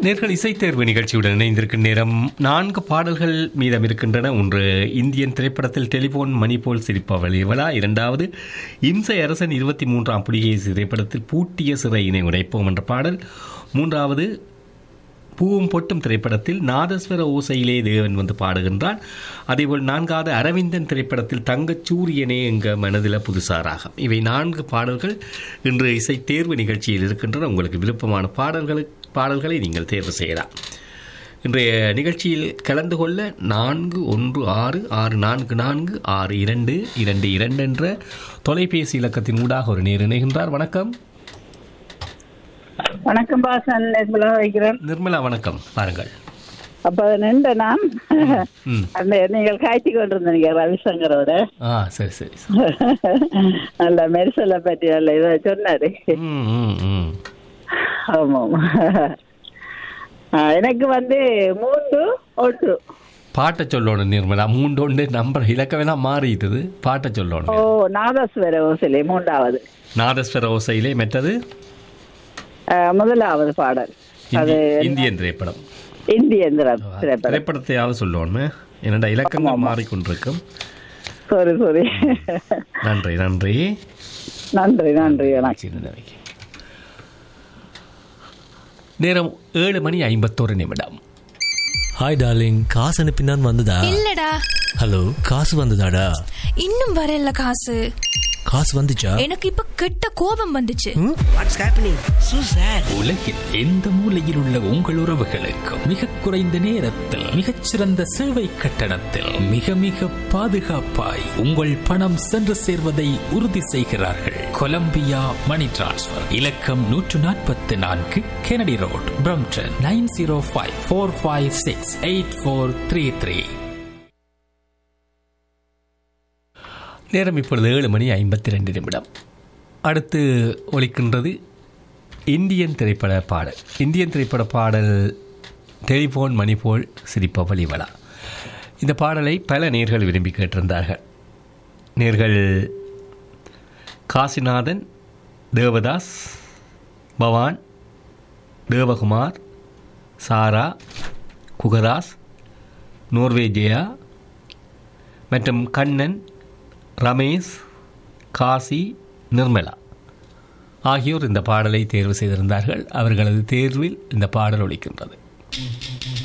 நேர்கள் இசைத்தேர்வு நிகழ்ச்சியுடன் இணைந்திருக்கும் நேரம் நான்கு பாடல்கள் மீதம் இருக்கின்றன ஒன்று இந்தியன் திரைப்படத்தில் டெலிபோன் மணி போல் சிரிப்பவள் இவளா இரண்டாவது இம்சை அரசன் இருபத்தி மூன்றாம் புலிகை திரைப்படத்தில் பூட்டிய சிறையினை உடைப்போம் என்ற பாடல் மூன்றாவது பூவும் பொட்டும் திரைப்படத்தில் நாதஸ்வர ஓசையிலே தேவன் வந்து பாடுகின்றான் அதேபோல் நான்காவது அரவிந்தன் திரைப்படத்தில் தங்கச் சூரியனே எங்க மனதில் புதுசாராகம் இவை நான்கு பாடல்கள் இன்று இசை தேர்வு நிகழ்ச்சியில் இருக்கின்றன உங்களுக்கு விருப்பமான பாடல்களை பாடல்களை நீங்கள் தேர்வு செய்யலாம் இன்றைய நிகழ்ச்சியில் கலந்து கொள்ள நான்கு ஒன்று ஆறு ஆறு நான்கு நான்கு ஆறு இரண்டு இரண்டு இரண்டு என்ற தொலைபேசி இலக்கத்தின் ஊடாக ஒரு நேர் இணைகின்றார் வணக்கம் வணக்கம் பாசன் நிர்மலா வைக்கிறேன் நிர்மலா வணக்கம் பாருங்கள் அப்ப நின்ற நான் ம் அந்த நீங்கள் காய்ச்சி கொண்டிருந்தீங்க ரவிசங்கரோட ஆ சரி சரி நல்ல மெரிசலை பற்றி நல்ல இதை சொன்னாரு ம் ம் ம் ஆமாம் ஆ, எனக்கு வந்து மூன்று ஒன்று பாட்டை சொல்லணும் நிர்மலா மூண்டோண்டு நம்பர் இலக்கமெல்லாம் மாறிட்டுது பாட்டை ஓ சொல்லணும் நாதஸ்வர ஓசையிலே மூன்றாவது நாதஸ்வர ஓசையிலே மெட்டது ஆ, முதலாவது பாடல் அது இந்தி- இந்தியன் திரைப்படம் இந்திய திரைப்படம் திரைப்படத்தையாவது சொல்லணுமே என்னடா இலக்கங்கள் மாறிக்கொண்டிருக்கும் சாரி சாரி நன்றி நன்றி நன்றி நன்றி வணக்கம் சின்னதவைக்கு நேரம் ஏழு மணி ஐம்பத்தோரு நிமிடம் ஹாய் டார்லிங் காசு அனுப்பினான் வந்ததா இல்லடா ஹலோ காசு வந்ததாடா இன்னும் வரல காசு காசு வந்துச்சா எனக்கு இப்ப கெட்ட கோபம் வந்துச்சு வாட்ஸ் ஹேப்பனிங் சூ சார் உலகில் எந்த மூலையில் உள்ள உங்கள் உறவுகளுக்கு மிக குறைந்த நேரத்தில் மிகச்சிறந்த சேவை கட்டணத்தில் மிக மிக பாதுகாப்பாய் உங்கள் பணம் சென்று சேர்வதை உறுதி செய்கிறார்கள் கொலம்பியா மணி டிரான்ஸ்ஃபர் இலக்கம் நூற்று நாற்பத்தி நான்கு Kennedy road Brampton nine zero five four five six eight four three three நேரம் இப்பொழுது ஏழு மணி ஐம்பத்தி ரெண்டு நிமிடம் அடுத்து ஒலிக்கின்றது இந்தியன் திரைப்பட பாடல் இந்தியன் திரைப்பட பாடல் டெலிஃபோன் மணி போல் சிரிப்பவள் இவளா இந்த பாடலை பல நேர்கள் விரும்பி கேட்டிருந்தார்கள் நேர்கள் காசிநாதன் தேவதாஸ் பவான் தேவகுமார் சாரா குகதாஸ் நோர்வே ஜெயா மற்றும் கண்ணன் ரமேஷ் காசி நிர்மலா ஆகியோர் இந்த பாடலை தேர்வு செய்திருந்தார்கள் அவர்களது தேர்வில் இந்த பாடல் ஒலிக்கின்றது